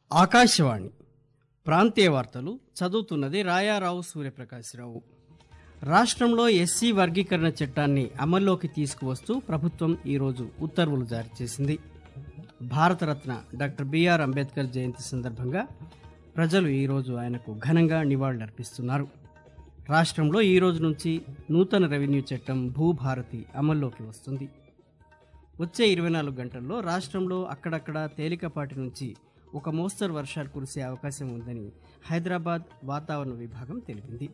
ఆకాశవాణి ప్రాంతీయ వార్తలు చదువుతున్నది రాయారావు సూర్యప్రకాశ్రావు రాష్ట్రంలో ఎస్సీ వర్గీకరణ చట్టాన్ని అమల్లోకి తీసుకువస్తూ ప్రభుత్వం ఈరోజు ఉత్తర్వులు జారీ చేసింది భారతరత్న డాక్టర్ బిఆర్ అంబేద్కర్ జయంతి సందర్భంగా ప్రజలు ఈరోజు ఆయనకు ఘనంగా నివాళులర్పిస్తున్నారు రాష్ట్రంలో ఈ రోజు నుంచి నూతన రెవెన్యూ చట్టం భూభారతి అమల్లోకి వస్తుంది వచ్చే ఇరవై నాలుగు గంటల్లో రాష్ట్రంలో అక్కడక్కడ తేలికపాటి నుంచి ఒక మోస్తరు వర్షాలు కురిసే అవకాశం ఉందని హైదరాబాద్ వాతావరణ విభాగం తెలిపింది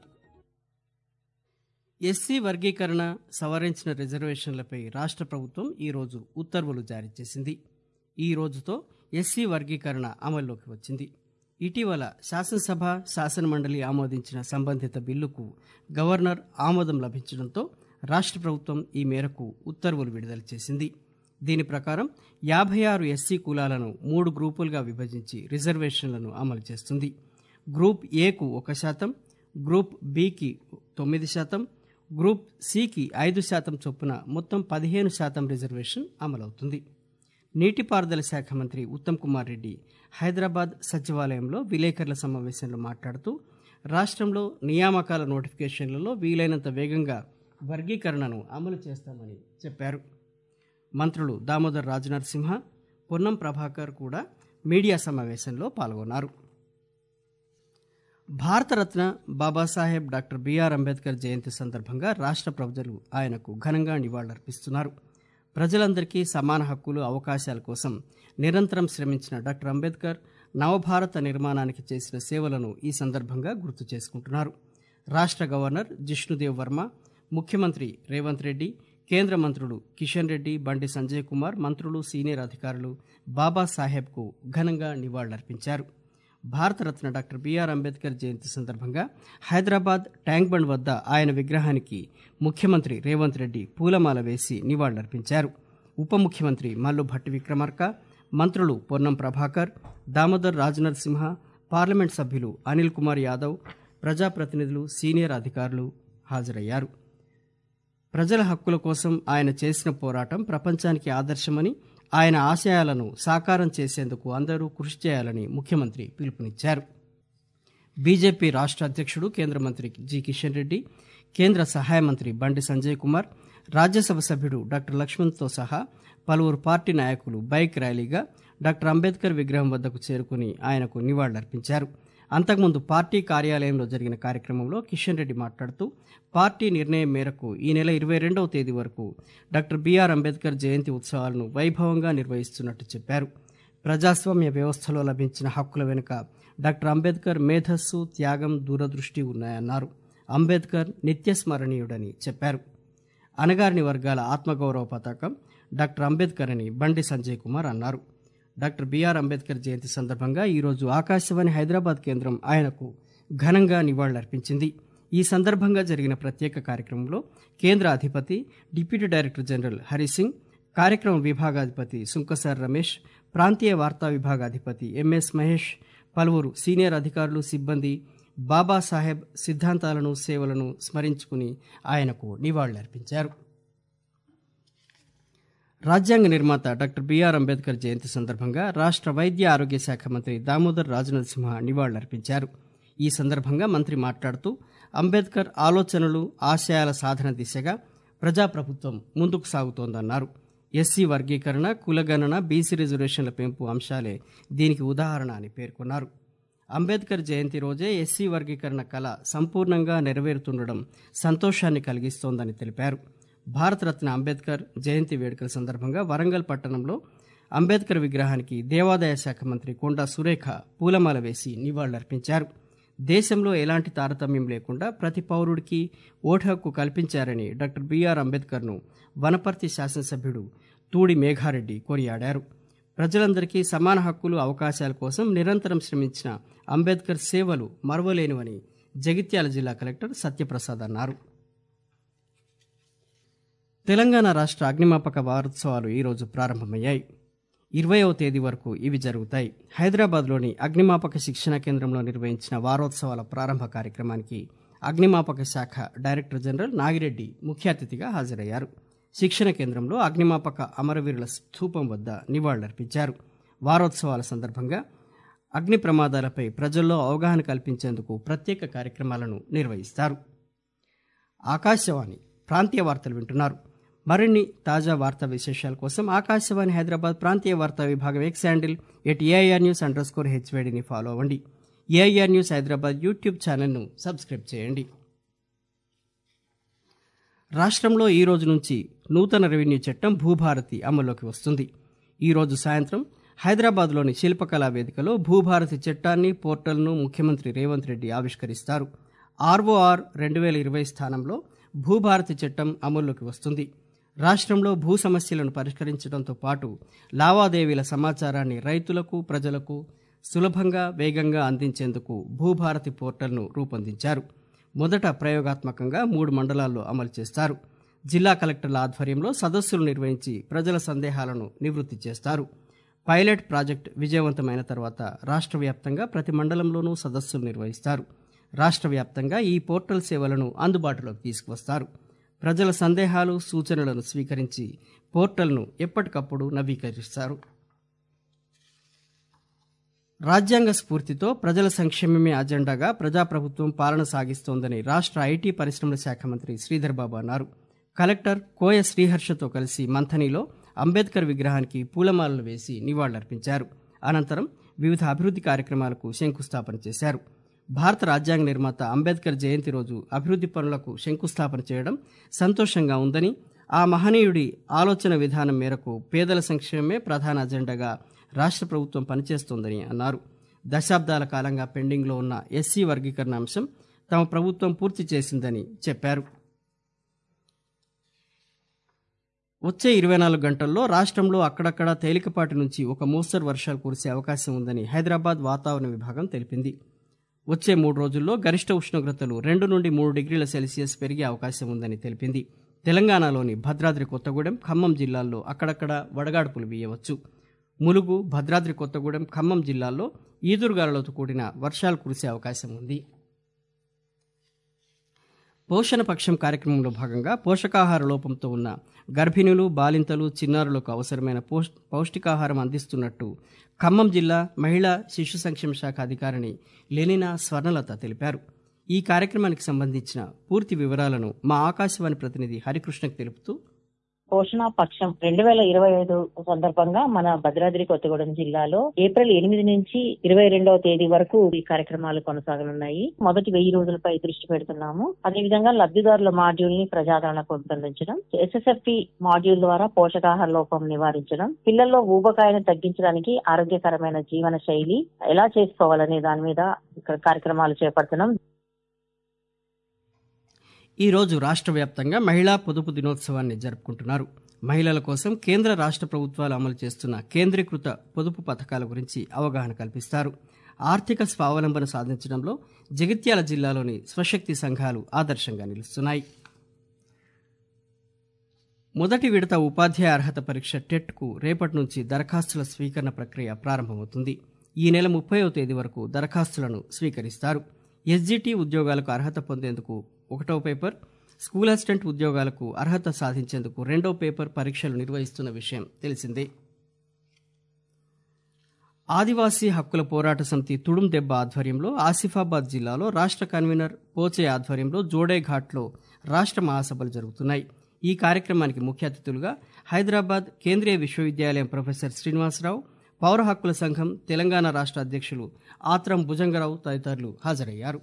ఎస్సీ వర్గీకరణ సవరించిన రిజర్వేషన్లపై రాష్ట్ర ప్రభుత్వం ఈరోజు ఉత్తర్వులు జారీ చేసింది ఈ రోజుతో ఎస్సీ వర్గీకరణ అమల్లోకి వచ్చింది ఇటీవల శాసనసభ శాసనమండలి ఆమోదించిన సంబంధిత బిల్లుకు గవర్నర్ ఆమోదం లభించడంతో రాష్ట్ర ప్రభుత్వం ఈ మేరకు ఉత్తర్వులు విడుదల చేసింది దీని ప్రకారం యాభై ఆరు ఎస్సీ కులాలను మూడు గ్రూపులుగా విభజించి రిజర్వేషన్లను అమలు చేస్తుంది గ్రూప్ ఏకు ఒక శాతం గ్రూప్ బికి తొమ్మిది శాతం గ్రూప్ సికి ఐదు శాతం చొప్పున మొత్తం పదిహేను శాతం రిజర్వేషన్ అమలవుతుంది నీటిపారుదల శాఖ మంత్రి ఉత్తమ్ కుమార్ రెడ్డి హైదరాబాద్ సచివాలయంలో విలేకరుల సమావేశంలో మాట్లాడుతూ రాష్ట్రంలో నియామకాల నోటిఫికేషన్లలో వీలైనంత వేగంగా వర్గీకరణను అమలు చేస్తామని చెప్పారు మంత్రులు దామోదర్ రాజనరసింహ పొన్నం ప్రభాకర్ కూడా మీడియా సమావేశంలో పాల్గొన్నారు భారతరత్న బాబాసాహెబ్ డాక్టర్ బిఆర్ అంబేద్కర్ జయంతి సందర్భంగా రాష్ట్ర ప్రజలు ఆయనకు ఘనంగా నివాళులర్పిస్తున్నారు ప్రజలందరికీ సమాన హక్కులు అవకాశాల కోసం నిరంతరం శ్రమించిన డాక్టర్ అంబేద్కర్ నవభారత నిర్మాణానికి చేసిన సేవలను ఈ సందర్భంగా గుర్తు చేసుకుంటున్నారు రాష్ట్ర గవర్నర్ జిష్ణుదేవ్ వర్మ ముఖ్యమంత్రి రేవంత్ రెడ్డి కేంద్ర మంత్రులు కిషన్ రెడ్డి బండి సంజయ్ కుమార్ మంత్రులు సీనియర్ అధికారులు బాబాసాహెబ్కు ఘనంగా నివాళులర్పించారు భారతరత్న డాక్టర్ బిఆర్ అంబేద్కర్ జయంతి సందర్భంగా హైదరాబాద్ ట్యాంక్ బండ్ వద్ద ఆయన విగ్రహానికి ముఖ్యమంత్రి రేవంత్ రెడ్డి పూలమాల వేసి నివాళులర్పించారు ఉప ముఖ్యమంత్రి మల్లు భట్టి విక్రమార్క మంత్రులు పొన్నం ప్రభాకర్ దామోదర్ రాజనరసింహ పార్లమెంట్ సభ్యులు అనిల్ కుమార్ యాదవ్ ప్రజాప్రతినిధులు సీనియర్ అధికారులు హాజరయ్యారు ప్రజల హక్కుల కోసం ఆయన చేసిన పోరాటం ప్రపంచానికి ఆదర్శమని ఆయన ఆశయాలను సాకారం చేసేందుకు అందరూ కృషి చేయాలని ముఖ్యమంత్రి పిలుపునిచ్చారు బీజేపీ రాష్ట్ర అధ్యక్షుడు కేంద్ర మంత్రి జి కిషన్ రెడ్డి కేంద్ర సహాయ మంత్రి బండి సంజయ్ కుమార్ రాజ్యసభ సభ్యుడు డాక్టర్ లక్ష్మణ్తో సహా పలువురు పార్టీ నాయకులు బైక్ ర్యాలీగా డాక్టర్ అంబేద్కర్ విగ్రహం వద్దకు చేరుకుని ఆయనకు నివాళులర్పించారు అంతకుముందు పార్టీ కార్యాలయంలో జరిగిన కార్యక్రమంలో కిషన్ రెడ్డి మాట్లాడుతూ పార్టీ నిర్ణయం మేరకు ఈ నెల ఇరవై రెండవ తేదీ వరకు డాక్టర్ బిఆర్ అంబేద్కర్ జయంతి ఉత్సవాలను వైభవంగా నిర్వహిస్తున్నట్టు చెప్పారు ప్రజాస్వామ్య వ్యవస్థలో లభించిన హక్కుల వెనుక డాక్టర్ అంబేద్కర్ మేధస్సు త్యాగం దూరదృష్టి ఉన్నాయన్నారు అంబేద్కర్ నిత్యస్మరణీయుడని చెప్పారు అణగారిని వర్గాల ఆత్మగౌరవ పతాకం డాక్టర్ అంబేద్కర్ అని బండి సంజయ్ కుమార్ అన్నారు డాక్టర్ బిఆర్ అంబేద్కర్ జయంతి సందర్భంగా ఈరోజు ఆకాశవాణి హైదరాబాద్ కేంద్రం ఆయనకు ఘనంగా నివాళులర్పించింది ఈ సందర్భంగా జరిగిన ప్రత్యేక కార్యక్రమంలో కేంద్ర అధిపతి డిప్యూటీ డైరెక్టర్ జనరల్ హరిసింగ్ కార్యక్రమ విభాగాధిపతి సుంకసార్ రమేష్ ప్రాంతీయ వార్తా విభాగాధిపతి ఎంఎస్ మహేష్ పలువురు సీనియర్ అధికారులు సిబ్బంది బాబాసాహెబ్ సిద్ధాంతాలను సేవలను స్మరించుకుని ఆయనకు నివాళులర్పించారు రాజ్యాంగ నిర్మాత డాక్టర్ బిఆర్ అంబేద్కర్ జయంతి సందర్భంగా రాష్ట్ర వైద్య ఆరోగ్య శాఖ మంత్రి దామోదర్ రాజనరసింహ నివాళులర్పించారు ఈ సందర్భంగా మంత్రి మాట్లాడుతూ అంబేద్కర్ ఆలోచనలు ఆశయాల సాధన దిశగా ప్రజాప్రభుత్వం ముందుకు సాగుతోందన్నారు ఎస్సీ వర్గీకరణ కులగణన బీసీ రిజర్వేషన్ల పెంపు అంశాలే దీనికి ఉదాహరణ అని పేర్కొన్నారు అంబేద్కర్ జయంతి రోజే ఎస్సీ వర్గీకరణ కళ సంపూర్ణంగా నెరవేరుతుండడం సంతోషాన్ని కలిగిస్తోందని తెలిపారు భారతరత్న అంబేద్కర్ జయంతి వేడుకల సందర్భంగా వరంగల్ పట్టణంలో అంబేద్కర్ విగ్రహానికి దేవాదాయ శాఖ మంత్రి కొండా సురేఖ పూలమాల వేసి నివాళులర్పించారు దేశంలో ఎలాంటి తారతమ్యం లేకుండా ప్రతి పౌరుడికి ఓటు హక్కు కల్పించారని డాక్టర్ బిఆర్ అంబేద్కర్ను వనపర్తి శాసనసభ్యుడు తూడి మేఘారెడ్డి కొనియాడారు ప్రజలందరికీ సమాన హక్కులు అవకాశాల కోసం నిరంతరం శ్రమించిన అంబేద్కర్ సేవలు మరవలేనివని జగిత్యాల జిల్లా కలెక్టర్ సత్యప్రసాద్ అన్నారు తెలంగాణ రాష్ట్ర అగ్నిమాపక వారోత్సవాలు ఈరోజు ప్రారంభమయ్యాయి ఇరవయవ తేదీ వరకు ఇవి జరుగుతాయి హైదరాబాద్లోని అగ్నిమాపక శిక్షణ కేంద్రంలో నిర్వహించిన వారోత్సవాల ప్రారంభ కార్యక్రమానికి అగ్నిమాపక శాఖ డైరెక్టర్ జనరల్ నాగిరెడ్డి ముఖ్య అతిథిగా హాజరయ్యారు శిక్షణ కేంద్రంలో అగ్నిమాపక అమరవీరుల స్థూపం వద్ద నివాళులర్పించారు వారోత్సవాల సందర్భంగా అగ్ని ప్రమాదాలపై ప్రజల్లో అవగాహన కల్పించేందుకు ప్రత్యేక కార్యక్రమాలను నిర్వహిస్తారు ఆకాశవాణి ప్రాంతీయ వార్తలు వింటున్నారు మరిన్ని తాజా వార్తా విశేషాల కోసం ఆకాశవాణి హైదరాబాద్ ప్రాంతీయ వార్తా విభాగం X handle at A I R news underscore హెచ్వేడిని ఫాలో అవ్వండి ఏఐఆర్ న్యూస్ హైదరాబాద్ యూట్యూబ్ ఛానల్ను సబ్స్క్రైబ్ చేయండి రాష్ట్రంలో ఈ రోజు నుంచి నూతన రెవెన్యూ చట్టం భూభారతి అమల్లోకి వస్తుంది ఈ రోజు సాయంత్రం హైదరాబాద్లోని శిల్పకళా వేదికలో భూభారతి చట్టాన్ని పోర్టల్ను ముఖ్యమంత్రి రేవంత్ రెడ్డి ఆవిష్కరిస్తారు ఆర్ఓఆర్ రెండు వేల ఇరవై స్థానంలో భూభారతి చట్టం అమల్లోకి వస్తుంది రాష్ట్రంలో భూ సమస్యలను పరిష్కరించడంతో పాటు లావాదేవీల సమాచారాన్ని రైతులకు ప్రజలకు సులభంగా వేగంగా అందించేందుకు భూభారతి పోర్టల్ను రూపొందించారు మొదట ప్రయోగాత్మకంగా మూడు మండలాల్లో అమలు చేస్తారు జిల్లా కలెక్టర్ల ఆధ్వర్యంలో సదస్సులు నిర్వహించి ప్రజల సందేహాలను నివృత్తి చేస్తారు పైలట్ ప్రాజెక్ట్ విజయవంతమైన తర్వాత రాష్ట్ర వ్యాప్తంగా ప్రతి మండలంలోనూ సదస్సులు నిర్వహిస్తారు రాష్ట్ర వ్యాప్తంగా ఈ పోర్టల్ సేవలను అందుబాటులోకి తీసుకువస్తారు ప్రజల సందేహాలు సూచనలను స్వీకరించి పోర్టల్ను ఎప్పటికప్పుడు నవీకరిస్తారు రాజ్యాంగ స్ఫూర్తితో ప్రజల సంక్షేమమే అజెండాగా ప్రజాప్రభుత్వం పాలన సాగిస్తోందని రాష్ట్ర ఐటీ పరిశ్రమల శాఖ మంత్రి శ్రీధర్ బాబు అన్నారు కలెక్టర్ కోయ శ్రీహర్షతో కలిసి మంథనిలో అంబేద్కర్ విగ్రహానికి పూలమాలలు వేసి నివాళులర్పించారు అనంతరం వివిధ అభివృద్ధి కార్యక్రమాలకు శంకుస్థాపన చేశారు భారత రాజ్యాంగ నిర్మాత అంబేద్కర్ జయంతి రోజు అభివృద్ధి పనులకు శంకుస్థాపన చేయడం సంతోషంగా ఉందని ఆ మహనీయుడి ఆలోచన విధానం మేరకు పేదల సంక్షేమమే ప్రధాన అజెండాగా రాష్ట్ర ప్రభుత్వం పనిచేస్తోందని అన్నారు దశాబ్దాల కాలంగా పెండింగ్లో ఉన్న ఎస్సీ వర్గీకరణ అంశం తమ ప్రభుత్వం పూర్తి చేసిందని చెప్పారు వచ్చే ఇరవై నాలుగు గంటల్లో రాష్ట్రంలో అక్కడక్కడ తేలికపాటి నుంచి ఒక మోస్తరు వర్షాలు కురిసే అవకాశం ఉందని హైదరాబాద్ వాతావరణ విభాగం తెలిపింది వచ్చే మూడు రోజుల్లో గరిష్ట ఉష్ణోగ్రతలు రెండు నుండి మూడు డిగ్రీల సెల్సియస్ పెరిగే అవకాశం ఉందని తెలిపింది తెలంగాణలోని భద్రాద్రి కొత్తగూడెం ఖమ్మం జిల్లాల్లో అక్కడక్కడ వడగాడుపులు వీయవచ్చు ములుగు భద్రాద్రి కొత్తగూడెం ఖమ్మం జిల్లాల్లో ఈదురుగాలలతో కూడిన వర్షాలు కురిసే అవకాశం ఉంది పోషణ పక్షం కార్యక్రమంలో భాగంగా పోషకాహార లోపంతో ఉన్న గర్భిణులు బాలింతలు చిన్నారులకు అవసరమైన పోష్ పౌష్టికాహారం అందిస్తున్నట్టు ఖమ్మం జిల్లా మహిళా శిశు సంక్షేమ శాఖ అధికారిని లెనినా స్వర్ణలత తెలిపారు ఈ కార్యక్రమానికి సంబంధించిన పూర్తి వివరాలను మా ఆకాశవాణి ప్రతినిధి హరికృష్ణకు తెలుపుతూ పోషణ పక్షం రెండు వేల ఇరవై ఐదు సందర్భంగా మన భద్రాద్రి కొత్తగూడెం జిల్లాలో ఏప్రిల్ ఎనిమిది నుంచి ఇరవై రెండవ తేదీ వరకు ఈ కార్యక్రమాలు కొనసాగనున్నాయి మొదటి వెయ్యి రోజులపై దృష్టి పెడుతున్నాము అదేవిధంగా లబ్ధిదారుల మాడ్యూల్ ని ప్రజాదరణ పెంపొందించడం ఎస్ఎస్ఎఫ్టి మాడ్యూల్ ద్వారా పోషకాహార లోపం నివారించడం పిల్లల్లో ఊబకాయను తగ్గించడానికి ఆరోగ్యకరమైన జీవన శైలి ఎలా చేసుకోవాలనే దాని మీద ఇక్కడ కార్యక్రమాలు చేపడుతున్నాం ఈ రోజు రాష్ట్ర వ్యాప్తంగా మహిళా పొదుపు దినోత్సవాన్ని జరుపుకుంటున్నారు మహిళల కోసం కేంద్ర రాష్ట్ర ప్రభుత్వాలు అమలు చేస్తున్న కేంద్రీకృత పొదుపు పథకాల గురించి అవగాహన కల్పిస్తారు ఆర్థిక స్వావలంబన సాధించడంలో జగిత్యాల జిల్లాలోని స్వశక్తి సంఘాలు ఆదర్శంగా నిలుస్తున్నాయి మొదటి విడత ఉపాధ్యాయ అర్హత పరీక్ష టెట్కు రేపటి నుంచి దరఖాస్తుల స్వీకరణ ప్రక్రియ ప్రారంభమవుతుంది ఈ నెల ముప్పైవ తేదీ వరకు దరఖాస్తులను స్వీకరిస్తారు ఎస్జిటి ఉద్యోగాలకు అర్హత పొందేందుకు ఒకటో పేపర్ స్కూల్ అసిస్టెంట్ ఉద్యోగాలకు అర్హత సాధించేందుకు రెండో పేపర్ పరీక్షలు నిర్వహిస్తున్న విషయం తెలిసిందే ఆదివాసీ హక్కుల పోరాట సమితి తుడుం దెబ్బ ఆధ్వర్యంలో ఆసిఫాబాద్ జిల్లాలో రాష్ట్ర కన్వీనర్ పోచే ఆధ్వర్యంలో జోడేఘాట్లో రాష్ట్ర మహాసభలు జరుగుతున్నాయి ఈ కార్యక్రమానికి ముఖ్య అతిథులుగా హైదరాబాద్ కేంద్రీయ విశ్వవిద్యాలయం ప్రొఫెసర్ శ్రీనివాసరావు పౌర హక్కుల సంఘం తెలంగాణ రాష్ట్ర అధ్యక్షులు ఆత్రం భుజంగరావు తదితరులు హాజరయ్యారు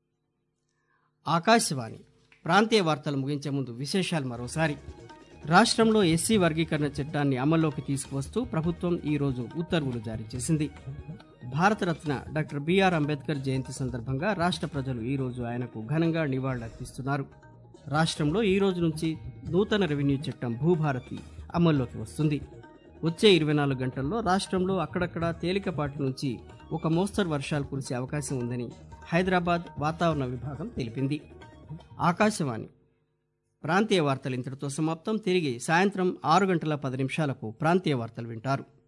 ఆకాశవాణి ప్రాంతీయ వార్తలు ముగించే ముందు విశేషాలు మరోసారి రాష్ట్రంలో ఎస్సీ వర్గీకరణ చట్టాన్ని అమల్లోకి తీసుకువస్తూ ప్రభుత్వం ఈరోజు ఉత్తర్వులు జారీ చేసింది భారతరత్న డాక్టర్ బిఆర్ అంబేద్కర్ జయంతి సందర్భంగా రాష్ట్ర ప్రజలు ఈరోజు ఆయనకు ఘనంగా నివాళులర్పిస్తున్నారు రాష్ట్రంలో ఈ రోజు నుంచి నూతన రెవెన్యూ చట్టం భూభారతి అమల్లోకి వస్తుంది వచ్చే ఇరవై నాలుగు గంటల్లో రాష్ట్రంలో అక్కడక్కడ తేలికపాటి నుంచి ఒక మోస్తరు వర్షాలు కురిసే అవకాశం ఉందని హైదరాబాద్ వాతావరణ విభాగం తెలిపింది ఆకాశవాణి ప్రాంతీయ వార్తలు ఇంతటితో సమాప్తం తిరిగి సాయంత్రం ఆరు గంటల పది నిమిషాలకు ప్రాంతీయ వార్తలు వింటారు